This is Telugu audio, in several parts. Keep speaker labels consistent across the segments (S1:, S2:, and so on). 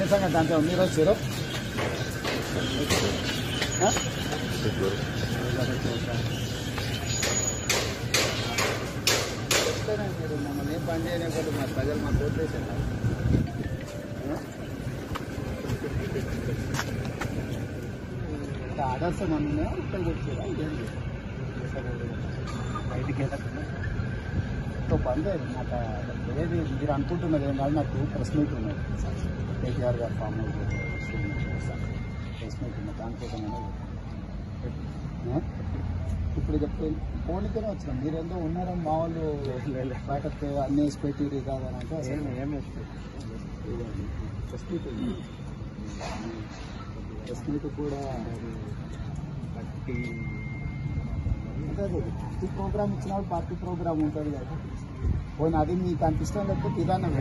S1: సంగతి అంతే మీరు వచ్చారు ఆ? చెప్తానే మీరు మమ్మల్ని ఏం పని చేయలేకపోతే మా ప్రజలు మాకు ఓట్లేసారు ఆర్డర్స్ మన ఇక్కడ వచ్చారా ఇదేంటి బయటికి వెళ్ళకుండా తో బంద్ అయింది నాకు ఏది మీరు అనుకుంటున్నది ఏం కాదు నాకు ప్రెస్ మీట్ ఉన్నది కేటీఆర్ గారు ఫామ్ ప్రెస్ మీట్ ఉన్నది దానికోసం ఇప్పుడు చెప్తే ఫోన్కనే వచ్చినాం మీరేందో ఉన్నారని మా వాళ్ళు బయటకు అన్ని వేసి పెట్టి ఇది కాదని అంటే అసలు ఏం ప్రెస్ మీట్ ఉంది ప్రెస్ మీట్ కూడా పార్టీ అదే అదే పార్టీ ప్రోగ్రామ్ ఇచ్చినప్పుడు పార్టీ ప్రోగ్రామ్ ఉంటుంది కదా పోయిన అది మీకు అంత ఇష్టం లేకపోతే ఇదన్నా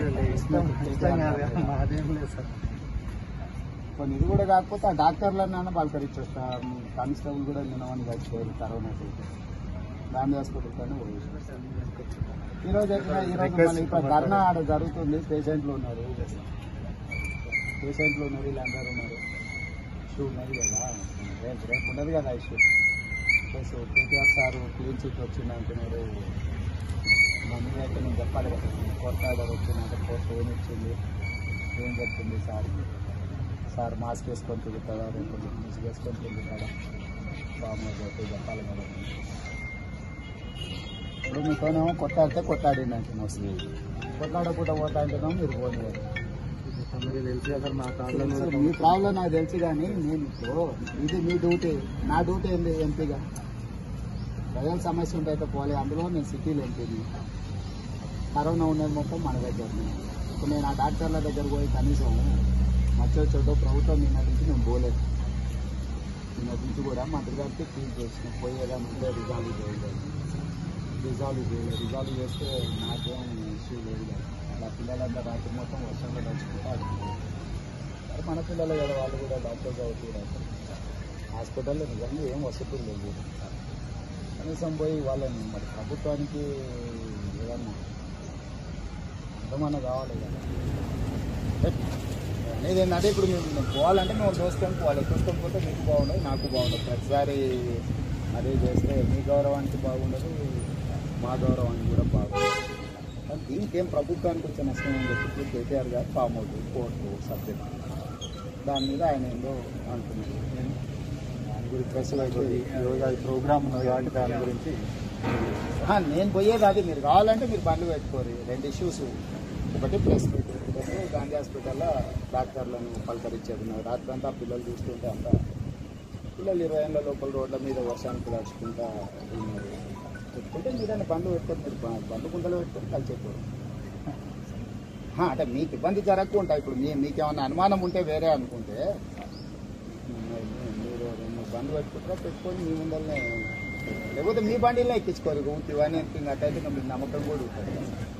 S2: అదేం లేదు సార్
S1: కొన్ని ఇది కూడా కాకపోతే ఆ డాక్టర్లన్నా పలకరించొస్తా మీ కానిస్టేబుల్ కూడా నిన్నవని చచ్చిపోయారు కరోనా గాంధీ హాస్పిటల్ కానీ ఈ రోజు ఎట్లా ఈ రోజు మళ్ళీ ఇప్పుడు ధర్నా ఆడ జరుగుతుంది పేషెంట్లు ఉన్నారు పేషెంట్లు ఉన్నారు వీళ్ళందరూ ఉన్నారు ఇష్యూ ఉన్నది కదా రేపు రేపు ఉండదు కదా issue plus KTR sir clean chit వచ్చింది అంటున్నారు మమ్మీ అయితే నేను చెప్పాలి కదా కొత్త ఆర్డర్ వచ్చిందంటే పోస్ట్ ఏమి ఇచ్చింది ఏం చెప్తుంది సార్కి సార్ మాస్క్ వేసుకొని తిరుగుతాడా రేపు మాస్క్ వేసుకొని తిరుగుతాడా ఫామ్ అయితే చెప్పాలి కదా ఇప్పుడు మీతోనేమో కొట్టాడితే కొట్టాడింది అంటున్నాం కొట్లాడకుండా పోతా అంటున్నాం మీరు పోనీ
S2: మీకు తెలుసు కదా మా
S1: తెలుసు, మీ ప్రాబ్లం నాకు తెలుసు కానీ నేను ఇప్పుడు ఇది మీ డ్యూటీ నా డ్యూటీ ఏంది ఎంపీగా ప్రజల సమస్య ఉంటే అయితే పోలే అందులో నేను సిటీలో ఎంపీని కరోనా ఉన్నది మొత్తం మన దగ్గర ఇప్పుడు నేను ఆ డాక్టర్ల దగ్గర పోయి కనీసం మధ్య చెడ్డో ప్రభుత్వం నిన్న నుంచి నేను పోలేదు నిన్న నుంచి కూడా మంత్రి గారికి ఫీల్ చేసిన పోయేదాన్ని ఉంటే రిజాల్వ్ చేయలేదు రిజాల్వ్ చేయలేదు రిజాల్వ్ చేస్తే నాకేం ఇష్యూ లేదు కదా అలా పిల్లలంతా రాత్రి మొత్తం వర్షంలో నడుచుకుంటా మరి మన పిల్లలు కదా వాళ్ళు కూడా డాక్టర్ చదువుతారు హాస్పిటల్లో నిజంగా ఏం వసతులు లేదు కనీసం పోయి వాళ్ళని మరి ప్రభుత్వానికి ఏదన్నా అర్థమన్నా కావాలి కదా అనేది ఏంటంటే ఇప్పుడు మేము పోవాలంటే మేము దోసుకొని పోవాలి దోసుకొని పోతే మీకు బాగుండదు నాకు బాగుండదు ప్రతిసారి అదే చేస్తే మీ గౌరవానికి బాగుండదు మా గౌరవానికి కూడా బాగుండదు కానీ దీనికి ఏం ప్రభుత్వానికి వచ్చే నష్టం అని చెప్పి కేటీఆర్ గారు ఫామ్ అవుతుంది కోర్టు సబ్జెక్ట్ దాని మీద ఆయన ఏందో అంటున్నారు దాని గురించి ప్రెస్ అయితే
S2: ఈరోజు అది ప్రోగ్రామ్ ఉన్నది కాబట్టి దాని గురించి
S1: ఆ, నేను పోయేది అది మీరు కావాలంటే మీరు బండ్లు పెట్టుకోరు రెండు ఇష్యూస్ ఒకటి ప్రెస్ మీట్ ఒకటి గాంధీ హాస్పిటల్లో డాక్టర్లను పలకరించేది ఉన్నది రాత్రి అంతా పిల్లలు చూస్తుంటే అంతా పిల్లలు ఇరవై ఏళ్ళ లోపల రోడ్ల మీద వర్షానికి నడుచుకుంటా ఉన్నారు పెట్టుకుంటే మీరైనా బండ్లు పెట్టుకొని మీరు బ- బండ్లు కుంటలు పెట్టుకొని కలిసేపోరు అంటే మీకు ఇబ్బంది జరగకుండా ఇప్పుడు మీ మీకేమన్నా అనుమానం ఉంటే వేరే అనుకుంటే మీ- మీ- మీరు రెండు బండ్లు పెట్టుకుంటారా పెట్టుకొని మీ ముందరనే లేకపోతే మీ బండిలో ఎక్కించుకోరు ఊటి ఇవన్నీ ఇంకా అట్టయితే ఇంకా మీకు నమ్మకం కూడా ఉంటుంది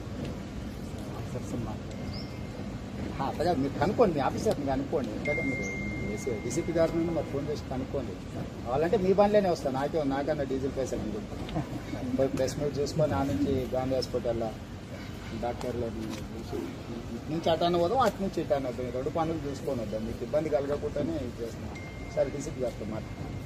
S1: ఆ, అట్టగా మీరు కనుక్కోండి మీ ఆఫీసర్ని కనుక్కోండి ఎందుకంటే మీరు డీసీపీ గారి నుండి మరి ఫోన్ చేసి కనుక్కోండి కావాలంటే మీ బండిలోనే వస్తాను నాకే నాకన్నా డీజిల్ పైసలు అని చెప్పి పోయి ప్రెస్ మీట్ చూసుకొని ఆ నుంచి గాంధీ హాస్పిటల్లో డాక్టర్లు చూసి ఇటు నుంచి అటాను పోదాం అటు నుంచి ఇటాను వద్దాం ఈ రెండు పనులు చూసుకొని వద్దాం మీకు ఇబ్బంది కలగకుండానే ఇది చేస్తున్నాం సరే డీసీపీ గారితో మాట్లాడుతున్నాం